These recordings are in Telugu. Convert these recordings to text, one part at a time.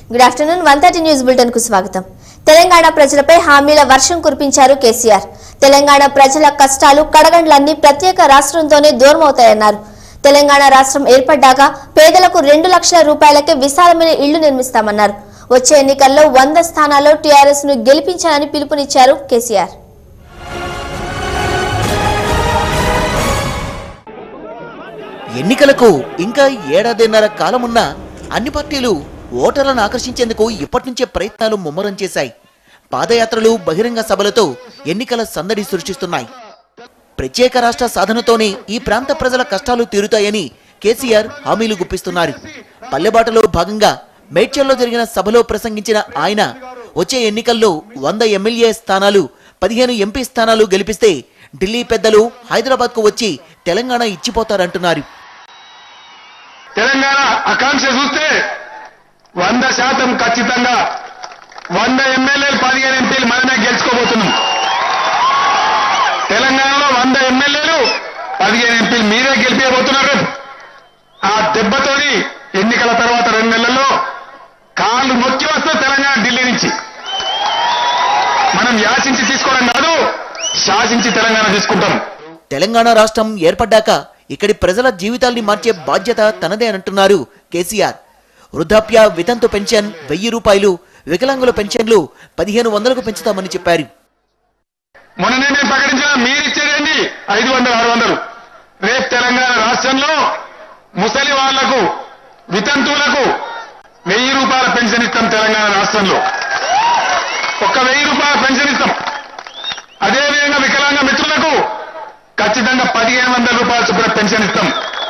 good afternoon one thirty news bulletin కు స్వాగతం తెలంగాణ ప్రజలపై హామీల వర్షం కురిపించారు కేసీఆర్ తెలంగాణ ప్రజల కష్టాలు కడగండ్లన్నీ ప్రత్యేక రాష్ట్రంతోనే దూరమవుతాయన్నారు తెలంగాణ రాష్ట్రం ఏర్పడ్డాక పేదలకు రెండు లక్షల రూపాయలకే విశాలమైన ఇళ్లు నిర్మిస్తామన్నారు వచ్చే ఎన్నికల్లో వంద స్థానాల్లో టీఆర్ఎస్ ను గెలిపించాలని పిలుపునిచ్చారు కేసీఆర్ ఎన్నికలకు ఇంకా ఏడాదిన్నర కాలమున్నా అన్ని పార్టీలు ఓటర్లను ఆకర్షించేందుకు ఇప్పటి నుంచే ప్రయత్నాలు ముమ్మరం చేశాయి పాదయాత్రలు బహిరంగ సభలతో ఎన్నికల సందడి సృష్టిస్తున్నాయి ప్రత్యేక రాష్ట్ర సాధనతోనే ఈ ప్రాంత ప్రజల కష్టాలు తీరుతాయని కేసీఆర్ హామీలు గుప్పిస్తున్నారు పల్లెబాటలో భాగంగా మేడ్చల్లో జరిగిన సభలో ప్రసంగించిన ఆయన వచ్చే ఎన్నికల్లో వంద ఎమ్మెల్యే స్థానాలు పదిహేను ఎంపీ స్థానాలు గెలిపిస్తే ఢిల్లీ పెద్దలు హైదరాబాద్కు వచ్చి తెలంగాణ ఇచ్చిపోతారంటున్నారు తెలంగాణ ఆకాంక్ష చూస్తే వంద శాతం ఖచ్చితంగా వంద ఎమ్మెల్యేలు పదిహేను ఎంపీలు మనమే గెలుచుకోబోతున్నాం తెలంగాణలో వంద ఎమ్మెల్యేలు పదిహేను ఎంపీలు మీరే గెలిపించబోతున్నారు ఆ దెబ్బతోని ఎన్నికల తర్వాత రెండు నెలల్లో కాళ్ళు నొక్కి వస్తే తెలంగాణ ఢిల్లీ నుంచి మనం యాచించి తీసుకోవడం కాదు శాసించి తెలంగాణ తీసుకుంటాం తెలంగాణ రాష్ట్రం ఏర్పడ్డాక ఇక్కడి ప్రజల జీవితాల్ని మార్చే బాధ్యత తనదే అంటున్నారు కేసీఆర్ వృద్ధాప్య వితంతు పెన్షన్ వెయ్యి రూపాయలు వికలాంగుల పెన్షన్లు పదిహేను వందలకు పెంచుతామని చెప్పారు మొన్ననే మేము ప్రకటించిన మీరిచ్చేదేంటి ఐదు వందలు ఆరు వందలు రేపు తెలంగాణ రాష్ట్రంలో ముసలి వాళ్లకు వితంతువులకు వెయ్యి రూపాయల పెన్షన్ ఇస్తాం తెలంగాణ రాష్ట్రంలో ఒక్క వెయ్యి రూపాయల పెన్షన్ ఇస్తాం అదేవిధంగా వికలాంగ మిత్రులకు ఖచ్చితంగా పదిహేను వందల రూపాయల చొప్పున పెన్షన్ ఇస్తాం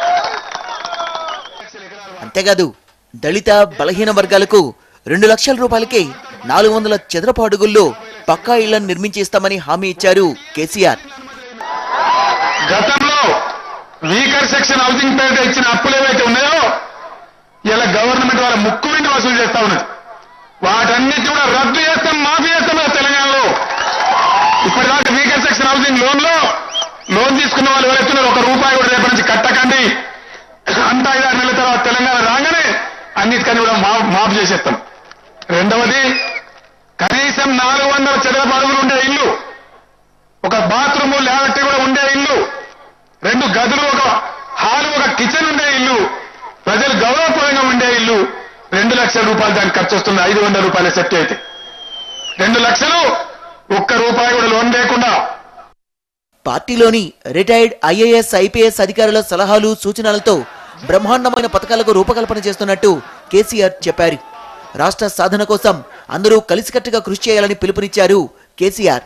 అంతేకాదు దళిత బలహీన వర్గాలకు రెండు లక్షల రూపాయలకే నాలుగు వందల చదరపు అడుగుల్లో పక్కా ఇళ్లను నిర్మించి ఇస్తామని హామీ ఇచ్చారు కేసీఆర్ గతంలో వీకర్ సెక్షన్ హౌసింగ్ పేరిట ఇచ్చిన అప్పులు ఏవైతే ఉన్నాయో ఇలా గవర్నమెంట్ వాళ్ళ ముక్కు విండి వసూలు చేస్తా ఉన్నది వాటన్నిటి కూడా రద్దు చేస్తాం మాఫీ చేస్తాం కదా తెలంగాణలో ఇప్పటిదాకా వీకర్ సెక్షన్ హౌసింగ్ లోన్ లో లోన్ తీసుకున్న వాళ్ళు ఎవరైతున్నారో ఒక రూపాయి కూడా రేపటి నుంచి కట్టకండి అంతా ఐదారు నెలల తర్వాత తెలంగాణ రాగానే అన్నిటికన్నీ కూడా మా మాఫ్ చేసేస్తాం రెండవది కనీసం నాలుగు వందల చదరపు అడుగులు ఉండే ఇల్లు ఒక బాత్రూమ్ ల్యాబరేటరీ కూడా ఉండే ఇల్లు రెండు గదులు ఒక హాల్ ఒక కిచెన్ ఉండే ఇల్లు ప్రజలు గౌరవపూర్వంగా ఉండే ఇల్లు రెండు లక్షల రూపాయలు దానికి ఖర్చు వస్తుంది ఐదు వందల రూపాయల సెట్ అయితే రెండు లక్షలు ఒక్క రూపాయి కూడా లోన్ లేకుండా పార్టీలోని రిటైర్డ్ ఐఏఎస్ ఐపీఎస్ అధికారుల సలహాలు సూచనలతో బ్రహ్మాండమైన పథకాలకు రూపకల్పన చేస్తున్నట్టు కేసీఆర్ చెప్పారు రాష్ట్ర సాధన కోసం అందరూ కలిసికట్టుగా కృషి చేయాలని పిలుపునిచ్చారు కేసీఆర్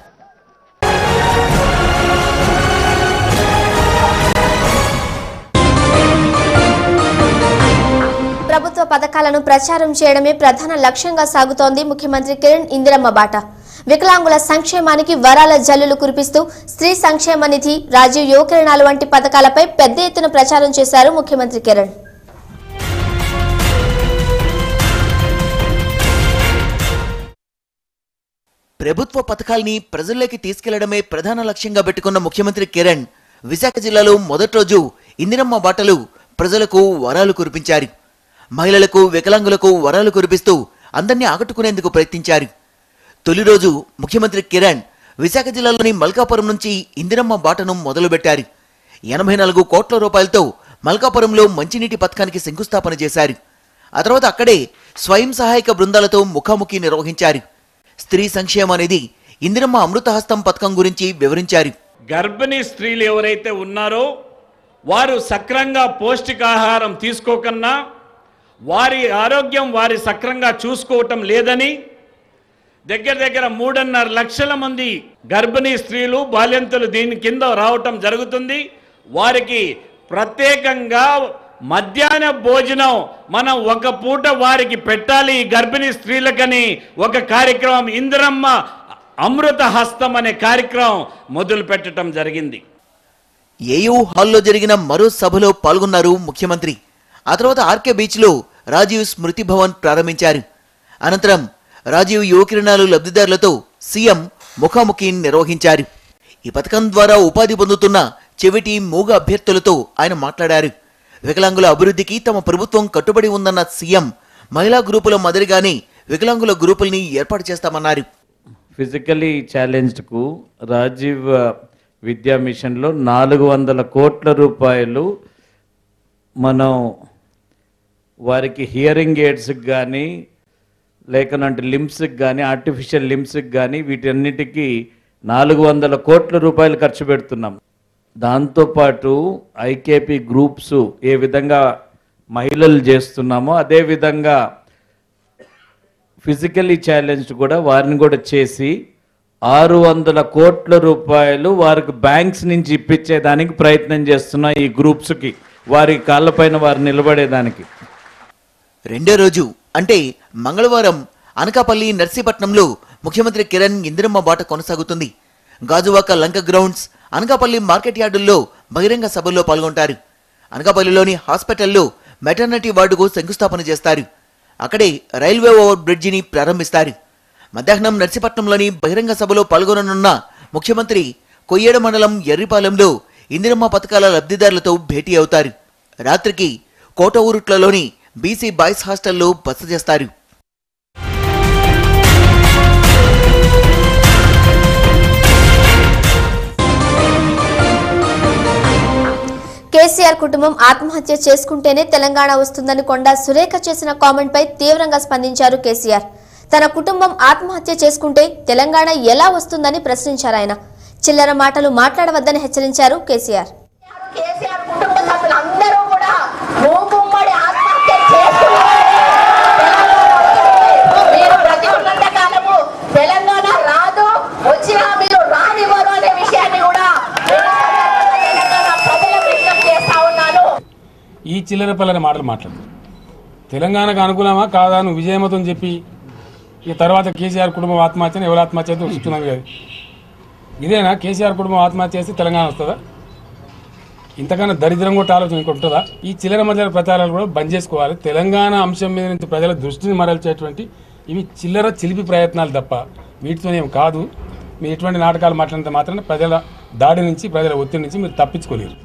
ప్రభుత్వ పథకాలను ప్రచారం చేయడమే ప్రధాన లక్ష్యంగా సాగుతోంది ముఖ్యమంత్రి కిరణ్ ఇందిరమ్మ బాట వికలాంగుల సంక్షేమానికి వరాల జల్లులు కురిపిస్తూ స్త్రీ సంక్షేమ నిధి రాజీవ్ యువకిరణాలు వంటి పథకాలపై పెద్ద ఎత్తున ప్రచారం చేశారు ముఖ్యమంత్రి కిరణ్ ప్రభుత్వ పథకాల్ని ప్రజల్లోకి తీసుకెళ్లడమే ప్రధాన లక్ష్యంగా పెట్టుకున్న ముఖ్యమంత్రి కిరణ్ విశాఖ జిల్లాలో మొదటి రోజు ఇందిరమ్మ బాటలు ప్రజలకు వరాలు కురిపించారు మహిళలకు వికలాంగులకు వరాలు కురిపిస్తూ అందరినీ ఆకట్టుకునేందుకు ప్రయత్నించారు తొలి రోజు ముఖ్యమంత్రి కిరణ్ విశాఖ జిల్లాలోని మల్కాపురం నుంచి ఇందిరమ్మ బాటను మొదలుపెట్టారు ఎనభై నాలుగు కోట్ల రూపాయలతో మల్కాపురంలో మంచినీటి పథకానికి శంకుస్థాపన చేశారు ఆ తర్వాత అక్కడే స్వయం సహాయక బృందాలతో ముఖాముఖి నిర్వహించారు స్త్రీ సంక్షేమ అనేది ఇందిరమ్మ అమృతహస్తం పథకం గురించి వివరించారు గర్భిణీ స్త్రీలు ఎవరైతే ఉన్నారో వారు సక్రంగా పౌష్టికాహారం తీసుకోకన్నా వారి ఆరోగ్యం వారి సక్రంగా చూసుకోవటం లేదని దగ్గర దగ్గర మూడున్నర లక్షల మంది గర్భిణీ స్త్రీలు బాల్యంతులు దీని కింద రావటం జరుగుతుంది వారికి ప్రత్యేకంగా మధ్యాహ్న భోజనం మనం ఒక పూట వారికి పెట్టాలి ఈ గర్భిణీ స్త్రీలకని ఒక కార్యక్రమం ఇందిరమ్మ అమృత హస్తం అనే కార్యక్రమం మొదలు పెట్టడం జరిగింది ఏయూ హాల్లో జరిగిన మరో సభలో పాల్గొన్నారు ముఖ్యమంత్రి ఆ తర్వాత ఆర్కే బీచ్లో రాజీవ్ స్మృతి భవన్ ప్రారంభించారు అనంతరం రాజీవ్ యువకిరణాలు లబ్ధిదారులతో సీఎం ముఖాముఖి నిర్వహించారు ఈ పథకం ద్వారా ఉపాధి పొందుతున్న చెవిటి మూగ అభ్యర్థులతో ఆయన మాట్లాడారు వికలాంగుల అభివృద్ధికి తమ ప్రభుత్వం కట్టుబడి ఉందన్న సీఎం మహిళా గ్రూపుల మాదిరిగానే వికలాంగుల గ్రూపుల్ని ఏర్పాటు చేస్తామన్నారు ఫిజికలీ ఛాలెంజ్డ్కు రాజీవ్ విద్యా మిషన్లో నాలుగు వందల కోట్ల రూపాయలు మనం వారికి హియరింగ్ ఎయిడ్స్కి కానీ లేకనంటే లిమ్స్కి కానీ ఆర్టిఫిషియల్ లిమ్స్కి కానీ వీటన్నిటికీ నాలుగు వందల కోట్ల రూపాయలు ఖర్చు పెడుతున్నాం దాంతోపాటు ఐకేపీ గ్రూప్స్ ఏ విధంగా మహిళలు చేస్తున్నామో అదే విధంగా ఫిజికల్లీ ఛాలెంజ్డ్ కూడా వారిని కూడా చేసి ఆరు వందల కోట్ల రూపాయలు వారికి బ్యాంక్స్ నుంచి ఇప్పించేదానికి ప్రయత్నం చేస్తున్న ఈ గ్రూప్స్కి వారి కాళ్ళపైన వారు నిలబడేదానికి రెండో రోజు అంటే మంగళవారం అనకాపల్లి నర్సీపట్నంలో ముఖ్యమంత్రి కిరణ్ ఇందిరమ్మ బాట కొనసాగుతుంది గాజువాక లంక గ్రౌండ్స్ అనకాపల్లి మార్కెట్ యార్డుల్లో బహిరంగ సభల్లో పాల్గొంటారు అనకాపల్లిలోని హాస్పిటల్లో మెటర్నిటీ వార్డుకు శంకుస్థాపన చేస్తారు అక్కడే రైల్వే ఓవర్ బ్రిడ్జిని ప్రారంభిస్తారు మధ్యాహ్నం నర్సీపట్నంలోని బహిరంగ సభలో పాల్గొననున్న ముఖ్యమంత్రి కొయ్యేడ మండలం ఎర్రిపాలెంలో ఇందిరమ్మ పథకాల లబ్ధిదారులతో భేటీ అవుతారు రాత్రికి కోట ఊరుట్లలోని బీసీ బాయ్స్ హాస్టల్లో బస చేస్తారు కేసీఆర్ కుటుంబం ఆత్మహత్య చేసుకుంటేనే తెలంగాణ వస్తుందని కొండా సురేఖ చేసిన కామెంట్ పై తీవ్రంగా స్పందించారు కేసీఆర్ తన కుటుంబం ఆత్మహత్య చేసుకుంటే తెలంగాణ ఎలా వస్తుందని ప్రశ్నించారు ఆయన చిల్లర మాటలు మాట్లాడవద్దని హెచ్చరించారు కేసీఆర్ కేసీఆర్ కుటుంబ సభ్యులందరూ కూడా మూకుమ్మడి ఆత్మహత్య చేసుకున్నారని మీరు బ్రతికున్నంత కాలము తెలంగాణ రాదు వచ్చినా మీరు రానివ్వరు అనే విషయాన్ని కూడా నేను తెలంగాణ ప్రజలకు విజ్ఞప్తి చేస్తా ఉన్నాను ఈ చిల్లర పిల్లని మాటలు మాట్లాడు తెలంగాణకు అనుకూలమా కాదా నువ్వు విజయమతం చెప్పి ఇక తర్వాత కేసీఆర్ కుటుంబం ఆత్మహత్యను ఎవరు ఆత్మహత్య చూస్తున్నారు కదా ఇదేనా కేసీఆర్ కుటుంబం ఆత్మహత్య చేస్తే తెలంగాణ వస్తుందా ఇంతకన్నా దరిద్రం కూడా ఆలోచన ఇంకోటి ఉంటుందా ఈ చిల్లర మధ్య ప్రచారాలు కూడా బంద్ చేసుకోవాలి తెలంగాణ అంశం మీద నుంచి ప్రజల దృష్టిని మరల్చేటువంటి ఇవి చిల్లర చిలిపి ప్రయత్నాలు తప్ప వీటితోనేం కాదు మీరు ఎటువంటి నాటకాలు మాట్లాడినంత మాత్రాన ప్రజల దాడి నుంచి ప్రజల ఒత్తిడి నుంచి మీరు తప్పించుకోలేరు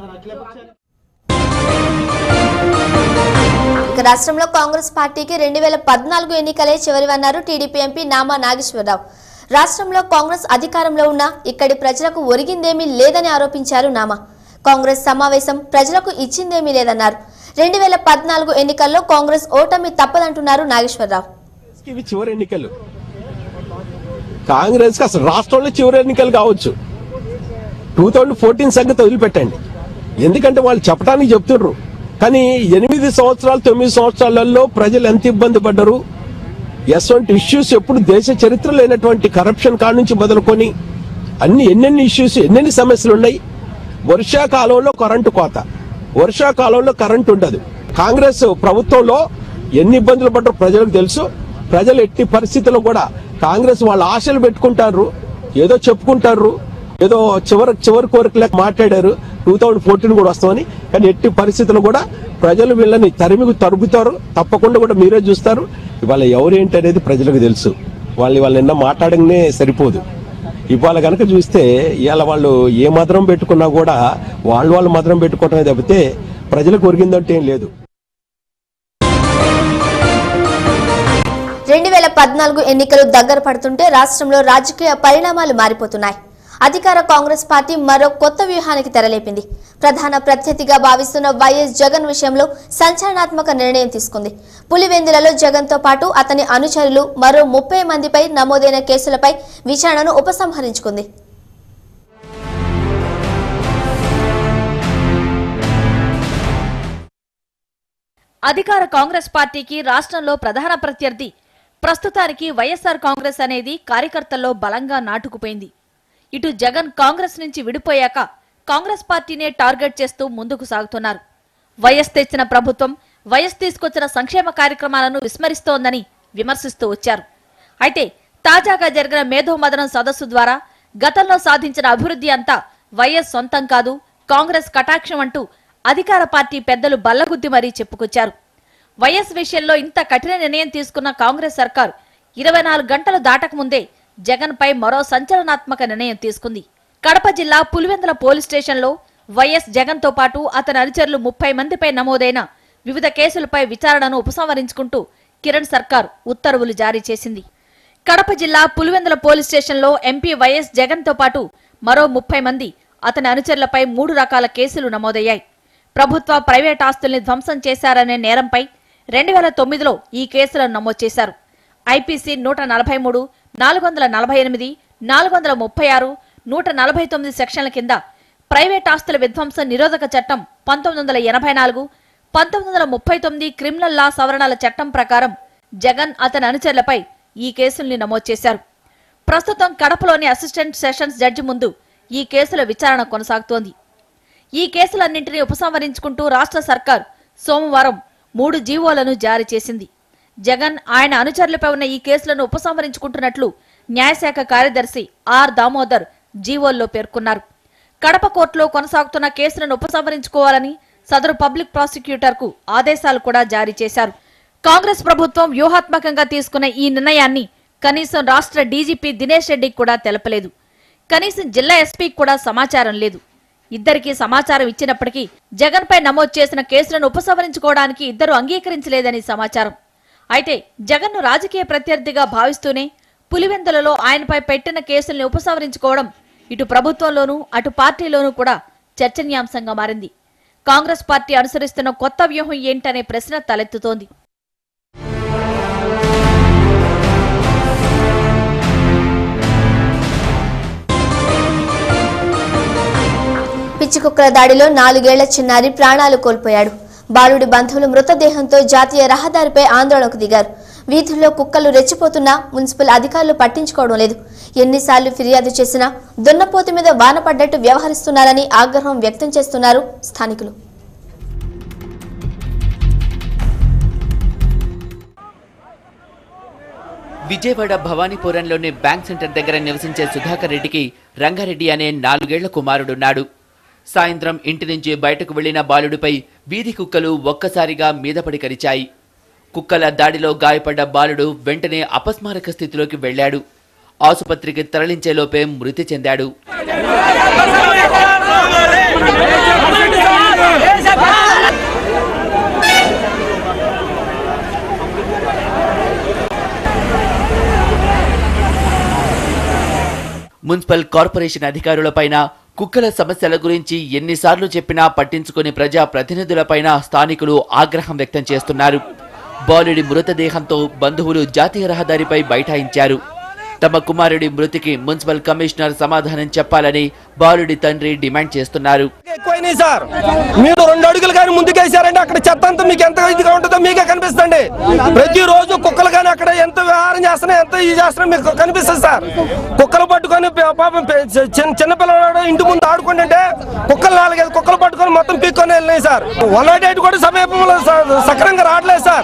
ఇక రాష్ట్రంలో కాంగ్రెస్ పార్టీకి రెండు వేల పద్నాలుగు ఎన్నికలే చివరివన్నారు టీడీపీ ఎంపీ నామా నాగేశ్వరరావు రాష్ట్రంలో కాంగ్రెస్ అధికారంలో ఉన్నా ఇక్కడి ప్రజలకు ఒరిగిందేమీ లేదని ఆరోపించారు నామా కాంగ్రెస్ సమావేశం ప్రజలకు ఇచ్చిందేమీ లేదన్నారు రెండు వేల పద్నాలుగు ఎన్నికల్లో కాంగ్రెస్ ఓటమి తప్పదంటున్నారు నాగేశ్వరరావు ఇవి చివరి ఎన్నికలు కాంగ్రెస్ కి అసలు రాష్ట్రంలో చివరి ఎన్నికలు కావచ్చు టూ థౌజండ్ ఫోర్టీన్ సంగతి వదిలిపెట్టండి ఎందుకంటే వాళ్ళు చెప్పడానికి చెప్తుర్రు కానీ ఎనిమిది సంవత్సరాలు తొమ్మిది సంవత్సరాలలో ప్రజలు ఎంత ఇబ్బంది పడ్డరు ఎటువంటి ఇష్యూస్ ఎప్పుడు దేశ చరిత్ర లేనటువంటి కరప్షన్ కాడ నుంచి మొదలుకొని అన్ని ఎన్నెన్ని ఇష్యూస్ ఎన్నెన్ని సమస్యలు ఉన్నాయి వర్షాకాలంలో కరెంటు కోత వర్షాకాలంలో కరెంటు ఉండదు కాంగ్రెస్ ప్రభుత్వంలో ఎన్ని ఇబ్బందులు పడ్డారో ప్రజలకు తెలుసు ప్రజలు ఎట్టి పరిస్థితుల్లో కూడా కాంగ్రెస్ వాళ్ళ ఆశలు పెట్టుకుంటారు ఏదో చెప్పుకుంటారు ఏదో చివరి చివరి కోరికలకు మాట్లాడారు టూ థౌజండ్ ఫోర్టీన్ కూడా వస్తామని కానీ ఎట్టి పరిస్థితుల్లో కూడా ప్రజలు వీళ్ళని తరిమికి తరుగుతారు తప్పకుండా కూడా మీరే చూస్తారు ఇవాళ ఎవరేంటి అనేది ప్రజలకు తెలుసు వాళ్ళు వాళ్ళు నిన్న మాట్లాడగానే సరిపోదు ఇవాళ కనుక చూస్తే ఇవాళ వాళ్ళు ఏ మధురం పెట్టుకున్నా కూడా వాళ్ళు వాళ్ళు మధురం పెట్టుకోవటమే తప్పితే ప్రజలకు ఒరిగిందంటే ఏం లేదు రెండు వేల పద్నాలుగు ఎన్నికలు దగ్గర పడుతుంటే రాష్ట్రంలో రాజకీయ పరిణామాలు మారిపోతున్నాయి అధికార కాంగ్రెస్ పార్టీ మరో కొత్త వ్యూహానికి తెరలేపింది ప్రధాన ప్రత్యర్థిగా భావిస్తున్న వైఎస్ జగన్ విషయంలో సంచలనాత్మక నిర్ణయం తీసుకుంది పులివెందులలో జగన్తో పాటు అతని అనుచరులు మరో ముప్పై మందిపై నమోదైన కేసులపై విచారణను ఉపసంహరించుకుంది అధికార కాంగ్రెస్ పార్టీకి రాష్ట్రంలో ప్రధాన ప్రత్యర్థి ప్రస్తుతానికి వైఎస్ఆర్ కాంగ్రెస్ అనేది కార్యకర్తల్లో బలంగా నాటుకుపోయింది ఇటు జగన్ కాంగ్రెస్ నుంచి విడిపోయాక కాంగ్రెస్ పార్టీనే టార్గెట్ చేస్తూ ముందుకు సాగుతున్నారు వైఎస్ తెచ్చిన ప్రభుత్వం వైఎస్ తీసుకొచ్చిన సంక్షేమ కార్యక్రమాలను విస్మరిస్తోందని విమర్శిస్తూ వచ్చారు అయితే తాజాగా జరిగిన మేధోమదనం సదస్సు ద్వారా గతంలో సాధించిన అభివృద్ధి అంతా వైఎస్ సొంతం కాదు కాంగ్రెస్ కటాక్షం అంటూ అధికార పార్టీ పెద్దలు బల్లగుద్ది మరీ చెప్పుకొచ్చారు వైఎస్ విషయంలో ఇంత కఠిన నిర్ణయం తీసుకున్న కాంగ్రెస్ సర్కార్ ఇరవై నాలుగు గంటలు దాటకముందే జగన్ పై మరో సంచలనాత్మక నిర్ణయం తీసుకుంది కడప జిల్లా పులివెందుల పోలీస్ స్టేషన్లో వైఎస్ జగన్ తో పాటు అతని అనుచరులు ముప్పై మందిపై నమోదైన వివిధ కేసులపై విచారణను ఉపసంహరించుకుంటూ కిరణ్ సర్కార్ ఉత్తర్వులు జారీ చేసింది కడప జిల్లా పులివెందుల పోలీస్ స్టేషన్లో ఎంపీ వైఎస్ జగన్ తో పాటు మరో ముప్పై మంది అతని అనుచరులపై మూడు రకాల కేసులు నమోదయ్యాయి ప్రభుత్వ ప్రైవేట్ ఆస్తుల్ని ధ్వంసం చేశారనే నేరంపై రెండు వేల తొమ్మిదిలో ఈ కేసులను నమోదు చేశారు ఐపీసీ నూట నలభై మూడు నాలుగు వందల నలభై ఎనిమిది నాలుగు వందల ముప్పై ఆరు నూట నలభై తొమ్మిది సెక్షన్ల కింద ప్రైవేట్ ఆస్తుల విధ్వంసం నిరోధక చట్టం పంతొమ్మిది వందల ఎనభై నాలుగు పంతొమ్మిది వందల ముప్పై తొమ్మిది క్రిమినల్ లా సవరణల చట్టం ప్రకారం జగన్ అతని అనుచరులపై ఈ కేసుల్ని నమోదు చేశారు ప్రస్తుతం కడపలోని అసిస్టెంట్ సెషన్స్ జడ్జి ముందు ఈ కేసుల విచారణ కొనసాగుతోంది ఈ కేసులన్నింటినీ ఉపసంహరించుకుంటూ రాష్ట్ర సర్కార్ సోమవారం మూడు జీవోలను జారీ చేసింది జగన్ ఆయన అనుచరులపై ఉన్న ఈ కేసులను ఉపసంహరించుకుంటున్నట్లు న్యాయశాఖ కార్యదర్శి ఆర్ దామోదర్ జీవోల్లో పేర్కొన్నారు కడప కోర్టులో కొనసాగుతున్న కేసులను ఉపసంహరించుకోవాలని సదరు పబ్లిక్ ప్రాసిక్యూటర్కు ఆదేశాలు కూడా జారీ చేశారు కాంగ్రెస్ ప్రభుత్వం వ్యూహాత్మకంగా తీసుకున్న ఈ నిర్ణయాన్ని కనీసం రాష్ట్ర డీజీపీ దినేష్ రెడ్డికి కూడా తెలపలేదు కనీసం జిల్లా ఎస్పీకి కూడా సమాచారం లేదు ఇద్దరికీ సమాచారం ఇచ్చినప్పటికీ జగన్ పై నమోదు చేసిన కేసులను ఉపసంహరించుకోవడానికి ఇద్దరు అంగీకరించలేదని సమాచారం అయితే జగన్ ను రాజకీయ ప్రత్యర్థిగా భావిస్తూనే పులివెందులలో ఆయనపై పెట్టిన కేసుల్ని ఉపసంహరించుకోవడం ఇటు ప్రభుత్వంలోనూ అటు పార్టీలోనూ కూడా చర్చనీయాంశంగా మారింది కాంగ్రెస్ పార్టీ అనుసరిస్తున్న కొత్త వ్యూహం ఏంటనే ప్రశ్న తలెత్తుతోంది పిచ్చి కుక్కల దాడిలో నాలుగేళ్ల చిన్నారి ప్రాణాలు కోల్పోయాడు బాలుడి బంధువులు మృతదేహంతో జాతీయ రహదారిపై ఆందోళనకు దిగారు వీధుల్లో కుక్కలు రెచ్చిపోతున్నా మున్సిపల్ అధికారులు పట్టించుకోవడం లేదు ఎన్నిసార్లు ఫిర్యాదు చేసినా దున్నపోతు మీద వాన పడ్డట్టు వ్యవహరిస్తున్నారని ఆగ్రహం వ్యక్తం చేస్తున్నారు స్థానికులు విజయవాడ భవానీపురంలోని బ్యాంక్ సెంటర్ దగ్గర నివసించే సుధాకర్ రెడ్డికి రంగారెడ్డి అనే నాలుగేళ్ల కుమారుడున్నాడు సాయంత్రం ఇంటి నుంచి బయటకు వెళ్లిన బాలుడిపై వీధి కుక్కలు ఒక్కసారిగా మీదపడి కరిచాయి కుక్కల దాడిలో గాయపడ్డ బాలుడు వెంటనే అపస్మారక స్థితిలోకి వెళ్లాడు ఆసుపత్రికి తరలించేలోపే మృతి చెందాడు మున్సిపల్ కార్పొరేషన్ అధికారులపైన కుక్కల సమస్యల గురించి ఎన్నిసార్లు చెప్పినా పట్టించుకుని ప్రజా ప్రతినిధులపైన స్థానికులు ఆగ్రహం వ్యక్తం చేస్తున్నారు బాలుడి మృతదేహంతో బంధువులు జాతీయ రహదారిపై బైఠాయించారు తమ కుమారుడి మృతికి మున్సిపల్ కమిషనర్ సమాధానం చెప్పాలని బాలుడి తండ్రి డిమాండ్ చేస్తున్నారు ఎక్కువైనాయి సార్ మీరు రెండు అడుగులు కానీ ముందుకేసారంటే అక్కడ చెత్త అంతా మీకు ఎంత ఇదిగా ఉంటుందో మీకే కనిపిస్తుంది ప్రతి రోజు కుక్కలు కానీ అక్కడ ఎంత వ్యవహారం చేస్తున్నా ఎంత ఇది చేస్తున్నా మీకు కనిపిస్తుంది సార్ కుక్కలు పట్టుకొని ప- పాపం పె- చిన్న చిన్న పిల్లలు ఇంటి ముందు ఆడుకుంటుంటే కుక్కలు నాలుగైదు కుక్కలు పట్టుకొని మొత్తం పీక్కొని వెళ్ళినాయి సార్ వన్ నాట్ ఎయిట్ కూడా సమీపంలో స- సక్రంగా రావట్లేదు సార్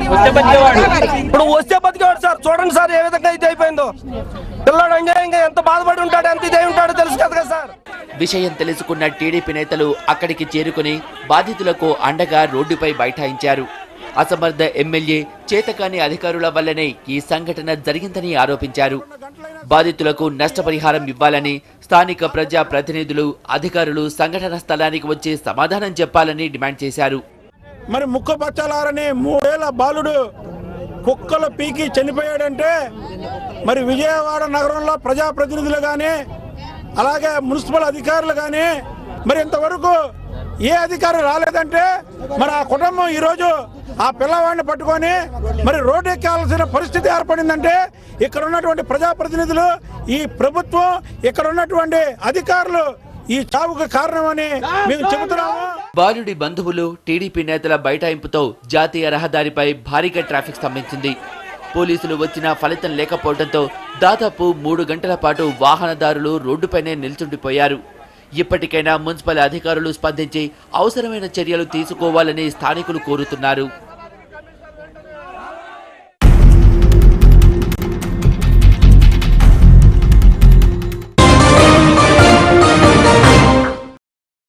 ఇప్పుడు వస్తే బతికేవాడు సార్ చూడండి సార్ ఏ విధంగా ఇది అయిపోయిందో పిల్లాడు అన్యాయంగా ఎంత బాధపడి ఉంటాడు ఎంత ఇదై ఉంటాడో తెలుసు కదా సార్ విషయం తెలుసుకున్న టీడీపీ నేతలు అక్కడికి చేరుకుని బాధితులకు అండగా రోడ్డుపై బైఠాయించారు అసమర్థ ఎమ్మెల్యే చేతకాని అధికారుల వల్లనే ఈ సంఘటన జరిగిందని ఆరోపించారు బాధితులకు నష్టపరిహారం ఇవ్వాలని స్థానిక ప్రజా ప్రతినిధులు అధికారులు సంఘటన స్థలానికి వచ్చి సమాధానం చెప్పాలని డిమాండ్ చేశారు మరి ముక్క పచ్చాలారని మూడేళ్ల బాలుడు కుక్కలు పీకి చనిపోయాడంటే మరి విజయవాడ నగరంలో ప్రజాప్రతినిధులు కానీ అలాగే మున్సిపల్ అధికారులు కానీ మరి ఇంతవరకు ఏ అధికారి రాలేదంటే మరి ఆ కుటుంబం ఈరోజు ఆ పిల్లవాడిని పట్టుకొని మరి రోడ్డు ఎక్కాల్సిన పరిస్థితి ఏర్పడిందంటే ఇక్కడ ఉన్నటువంటి ప్రజాప్రతినిధులు ఈ ప్రభుత్వం ఇక్కడ ఉన్నటువంటి అధికారులు ఈ చావుకు కారణమని మేము చెబుతున్నాము బాలుడి బంధువులు టీడీపీ నేతల బైఠాయింపుతో జాతీయ రహదారిపై భారీగా ట్రాఫిక్ స్తంభించింది పోలీసులు వచ్చినా ఫలితం లేకపోవడంతో దాదాపు మూడు గంటల పాటు వాహనదారులు రోడ్డుపైనే నిల్చుండిపోయారు ఇప్పటికైనా మున్సిపల్ అధికారులు స్పందించి అవసరమైన చర్యలు తీసుకోవాలని స్థానికులు కోరుతున్నారు